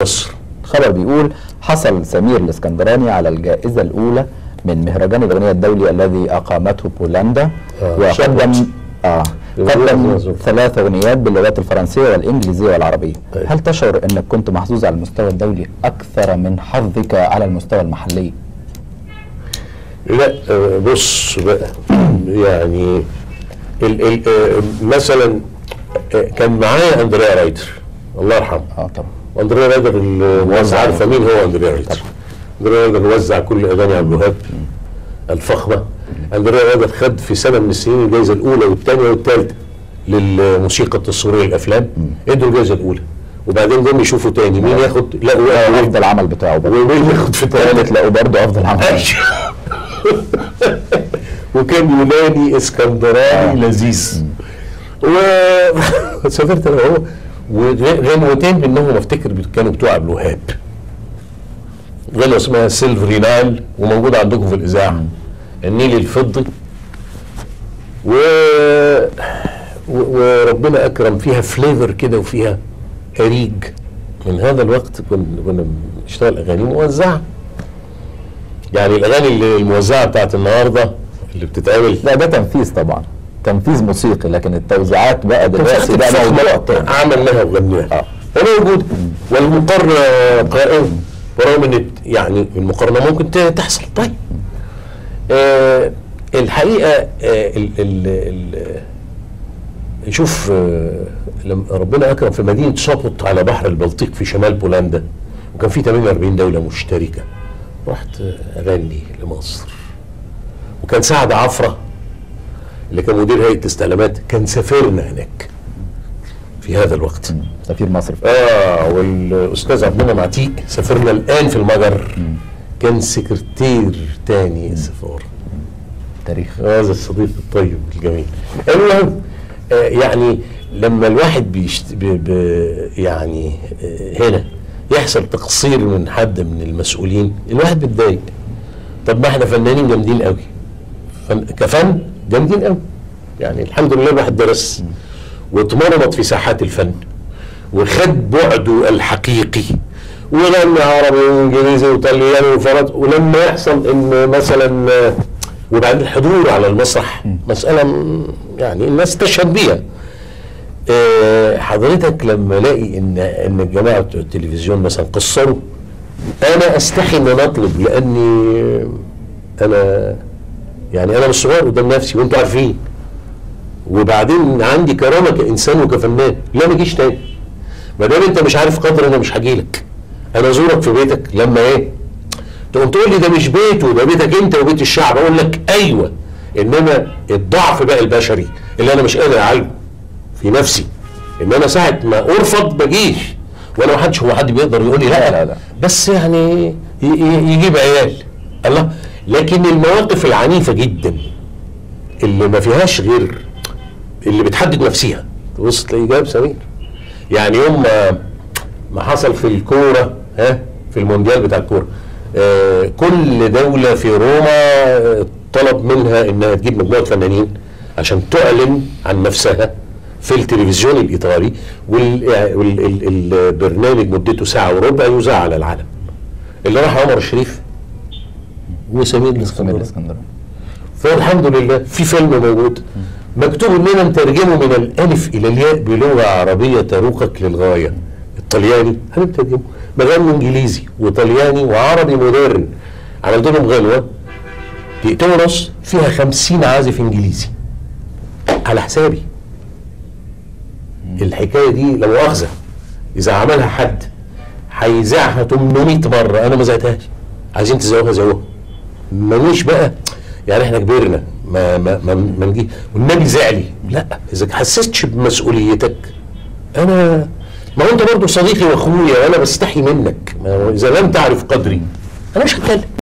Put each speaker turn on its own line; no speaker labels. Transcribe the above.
مصر
خبر بيقول حصل سمير الاسكندراني على الجائزة الأولى من مهرجان الأغنية الدولي الذي أقامته بولندا
آه،
وقدم
شابوت.
آه
يبقى
قدم
لازم.
ثلاث أغنيات باللغات الفرنسية والإنجليزية والعربية
طيب.
هل تشعر أنك كنت محظوظ على المستوى الدولي أكثر من حظك على المستوى المحلي؟
لا آه، بص بقى يعني ال ال آه، مثلا آه، كان معايا اندريا رايدر الله يرحمه
اه طبعا
اندريا رايدر الموزع عارفه مين هو اندريا رايدر اندريا رايدر وزع كل اغاني عبد الوهاب الفخمه اندريا رايدر خد في سنه من السنين الجائزه الاولى والثانيه والثالثه للموسيقى التصويريه الافلام ادوا الجائزه الاولى وبعدين جم يشوفوا تاني مين ياخد لا
ده
وين
أفضل عمل بتاعه برضه
ومين ياخد في
ثالث
الثالث
لقوا برضه أفضل عمل
وكان يوناني اسكندراني لذيذ وسافرت انا وهو وغنوتين منهم افتكر كانوا بتوع عبد الوهاب غنوه اسمها سيلفري نايل وموجوده عندكم في الاذاعه النيل الفضي و... و... وربنا اكرم فيها فليفر كده وفيها اريج من هذا الوقت كنا كنا بنشتغل اغاني موزعه يعني الاغاني اللي الموزعه بتاعت النهارده اللي بتتعمل
لا ده تنفيذ طبعا تنفيذ موسيقي لكن التوزيعات بقى دلوقتي ده موضوع تاني
عملناها وغنيناها
آه.
وموجود والمقارنه قائمه ورغم ان يعني المقارنه ممكن ت- تحصل طيب آه الحقيقه آه ال ال ال شوف آه لما ربنا اكرم في مدينه سقط على بحر البلطيق في شمال بولندا وكان في 48 دوله مشتركه رحت اغني لمصر وكان سعد عفره اللي كان مدير هيئه استعلامات كان سافرنا هناك في هذا الوقت
سفير مصر
اه والاستاذ عبد المنعم عتيق سافرنا الان في المجر كان سكرتير تاني السفاره
تاريخ
هذا الصديق الطيب الجميل المهم آه يعني لما الواحد بيشت... ب... ب... يعني آه هنا يحصل تقصير من حد من المسؤولين الواحد بيتضايق طب ما احنا فنانين جامدين قوي فن... كفن جامدين قوي يعني الحمد لله الواحد درس واتمرمط في ساحات الفن وخد بعده الحقيقي وغنى عربي وانجليزي وطلياني وفرنسي ولما يحصل ان مثلا آه، وبعدين الحضور على المسرح مساله م- يعني الناس تشهد بيها آه، حضرتك لما الاقي ان ان الجماعه بتوع التلفزيون مثلا قصروا انا استحي ان انا اطلب لاني انا يعني انا مش صغير قدام نفسي وانتوا عارفين وبعدين عندي كرامه كانسان وكفنان لا ما اجيش تاني ما دام انت مش عارف قدر انا مش هاجي لك انا ازورك في بيتك لما ايه تقوم تقول لي ده مش بيته ده بيتك انت وبيت الشعب اقول لك ايوه انما الضعف بقى البشري اللي انا مش قادر اعالجه في نفسي ان انا ساعه ما ارفض بجيش وانا ما حدش هو حد بيقدر يقول لي لا,
لا، لا.
بس يعني ي- ي- يجيب عيال الله لكن المواقف العنيفه جدا اللي ما فيهاش غير اللي بتحدد نفسها تبص تلاقيه جاب سمير يعني يوم ما ما حصل في الكوره ها في المونديال بتاع الكوره آه كل دوله في روما آه، طلب منها انها تجيب مجموعه فنانين عشان تعلن عن نفسها في التلفزيون الايطالي والبرنامج مدته ساعه وربع يذاع على العالم اللي راح عمر الشريف وسمير
سمير
الاسكندراني
الاسكندراني
فالحمد لله في فيلم موجود مكتوب اننا نترجمه من الالف الى الياء بلغه عربيه تروقك للغايه الطلياني هنترجمه بغني انجليزي وطلياني وعربي مودرن عملت لهم غنوه دقيقتين ونص فيها خمسين عازف انجليزي على حسابي الحكايه دي لا مؤاخذه اذا عملها حد هيذاعها 800 مره انا ما زعتهاش عايزين تزوقها زوقها مانيش بقى يعني احنا كبرنا ما ما ما, ما نجي والنبي زعلي لا اذا حسستش بمسؤوليتك انا ما هو انت برضه صديقي واخويا وانا بستحي منك ما هو اذا لم تعرف قدري انا مش هتكلم